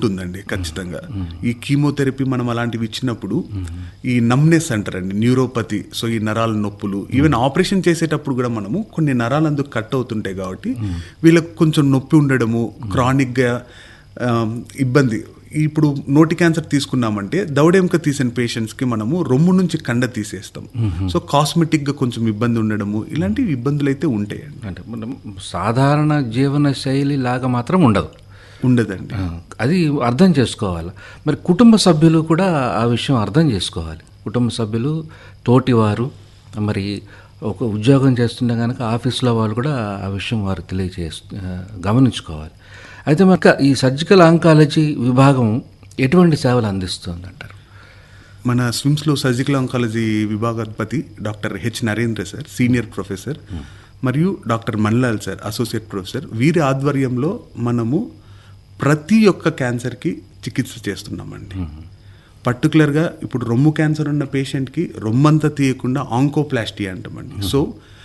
ఉంటుందండి ఖచ్చితంగా ఈ కీమోథెరపీ మనం అలాంటివి ఇచ్చినప్పుడు ఈ నమ్నెస్ అంటారండి న్యూరోపతి సో ఈ నరాల నొప్పులు ఈవెన్ ఆపరేషన్ చేసేటప్పుడు కూడా మనము కొన్ని నరాలు అందుకు కట్ అవుతుంటాయి కాబట్టి వీళ్ళకి కొంచెం నొప్పి ఉండడము క్రానిక్గా ఇబ్బంది ఇప్పుడు నోటి క్యాన్సర్ తీసుకున్నామంటే దవడెంక తీసిన పేషెంట్స్కి మనము రొమ్ము నుంచి కండ తీసేస్తాం సో కాస్మెటిక్గా కొంచెం ఇబ్బంది ఉండడము ఇలాంటి ఇబ్బందులు అయితే ఉంటాయండి అంటే మనం సాధారణ జీవన శైలి లాగా మాత్రం ఉండదు ఉండదండి ఆ, అది అర్థం చేసుకోవాలి మరి కుటుంబ సభ్యులు కూడా ఆ విషయం అర్థం చేసుకోవాలి కుటుంబ సభ్యులు తోటివారు మరి ఒక ఉద్యోగం చేస్తుంటే కనుక ఆఫీస్లో వాళ్ళు కూడా ఆ విషయం వారు తెలియజే గమనించుకోవాలి అయితే మరి ఈ సర్జికల్ ఆంకాలజీ విభాగం ఎటువంటి సేవలు అందిస్తుంది అంటారు మన స్విమ్స్లో సర్జికల్ ఆంకాలజీ విభాగాధిపతి doctor H Narendra sir senior professor మరియు doctor Manlal sir associate professor వీరి ఆధ్వర్యంలో మనము ప్రతి ఒక్క క్యాన్సర్కి చికిత్స చేస్తున్నామండి పర్టికులర్గా ఇప్పుడు రొమ్ము క్యాన్సర్ ఉన్న పేషెంట్కి రొమ్మంతా తీయకుండా ఆంకోప్లాస్టీ అంటామండి సో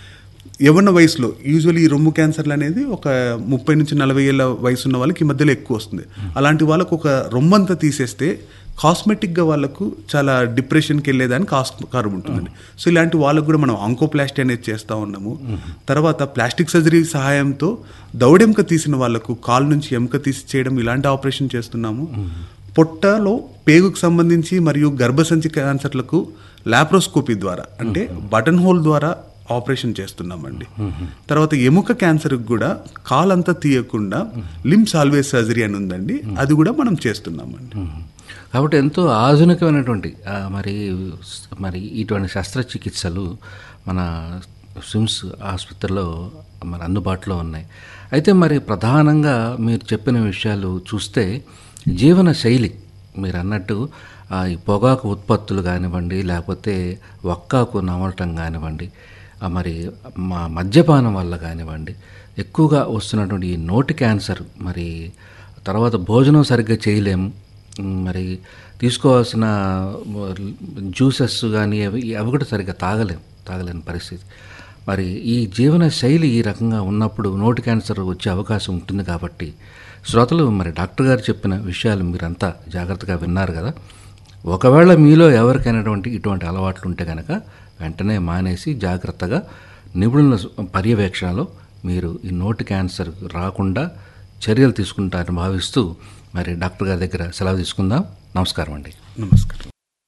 యవన వయసులో యూజువల్లీ ఈ రొమ్ము క్యాన్సర్లు అనేది ఒక ముప్పై నుంచి నలభై ఏళ్ళ వయసు ఉన్న వాళ్ళకి ఈ మధ్యలో ఎక్కువ వస్తుంది అలాంటి వాళ్ళకు ఒక రొమ్మంతా తీసేస్తే కాస్మెటిక్గా వాళ్ళకు చాలా డిప్రెషన్కి వెళ్ళేదానికి ఆస్కారం ఉంటుందండి సో ఇలాంటి వాళ్ళకు కూడా మనం ఆంకోప్లాస్టీ అనేది చేస్తూ ఉన్నాము తర్వాత ప్లాస్టిక్ సర్జరీ సహాయంతో దౌడెంక తీసిన వాళ్ళకు కాలు నుంచి ఎముక తీసి చేయడం ఇలాంటి ఆపరేషన్ చేస్తున్నాము పొట్టలో పేగుకు సంబంధించి మరియు గర్భసంచి క్యాన్సర్లకు లాప్రోస్కోపీ ద్వారా అంటే బటన్ హోల్ ద్వారా ఆపరేషన్ చేస్తున్నామండి తర్వాత ఎముక క్యాన్సర్కి కూడా కాలంతా తీయకుండా లిమ్స్ ఆల్వేస్ సర్జరీ అని ఉందండి అది కూడా మనం చేస్తున్నామండి కాబట్టి ఎంతో ఆధునికమైనటువంటి ఆ, మరి మరి ఇటువంటి శస్త్రచికిత్సలు మన స్విమ్స్ ఆసుపత్రిలో మరి అందుబాటులో ఉన్నాయి అయితే మరి ప్రధానంగా మీరు చెప్పిన విషయాలు చూస్తే జీవన శైలి మీరు అన్నట్టు ఆ, ఈ పొగాకు ఉత్పత్తులు కానివ్వండి లేకపోతే వక్కాకు నమలటం కానివ్వండి ఆ, మరి మా మద్యపానం వల్ల కానివ్వండి ఎక్కువగా వస్తున్నటువంటి ఈ నోటి క్యాన్సర్ మరి తర్వాత భోజనం సరిగ్గా చేయలేము ఉమ్, మరి తీసుకోవాల్సిన జ్యూసెస్ కానీ అవి అవి కూడా సరిగ్గా తాగలేము తాగలేని పరిస్థితి మరి ఈ జీవన శైలి ఈ రకంగా ఉన్నప్పుడు నోటి క్యాన్సర్ వచ్చే అవకాశం ఉంటుంది కాబట్టి శ్రోతలు మరి డాక్టర్ గారు చెప్పిన విషయాలు మీరంతా జాగ్రత్తగా విన్నారు కదా ఒకవేళ మీలో ఎవరికైనటువంటి ఇటువంటి అలవాట్లు ఉంటే కనుక వెంటనే మానేసి జాగ్రత్తగా నిపుణుల పర్యవేక్షణలో మీరు ఈ నోటి క్యాన్సర్ రాకుండా చర్యలు తీసుకుంటారని భావిస్తూ మరి డాక్టర్ గారి దగ్గర సెలవు తీసుకుందాం నమస్కారం అండి నమస్కారం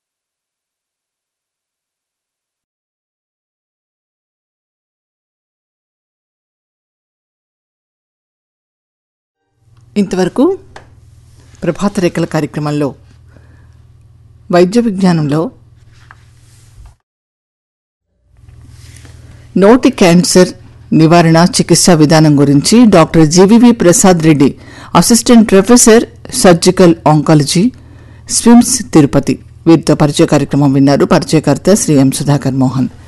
ఇంతవరకు ప్రభాత రేఖల కార్యక్రమంలో వైద్య విజ్ఞానంలో నోటి క్యాన్సర్ నివారణ చికిత్సా విధానం గురించి doctor GVV Prasad Reddy assistant professor surgical oncology SVIMS Tirupati వీరితో పరిచయ కార్యక్రమం విన్నారు పరిచయకర్త శ్రీ ఎం సుధాకర్ మోహన్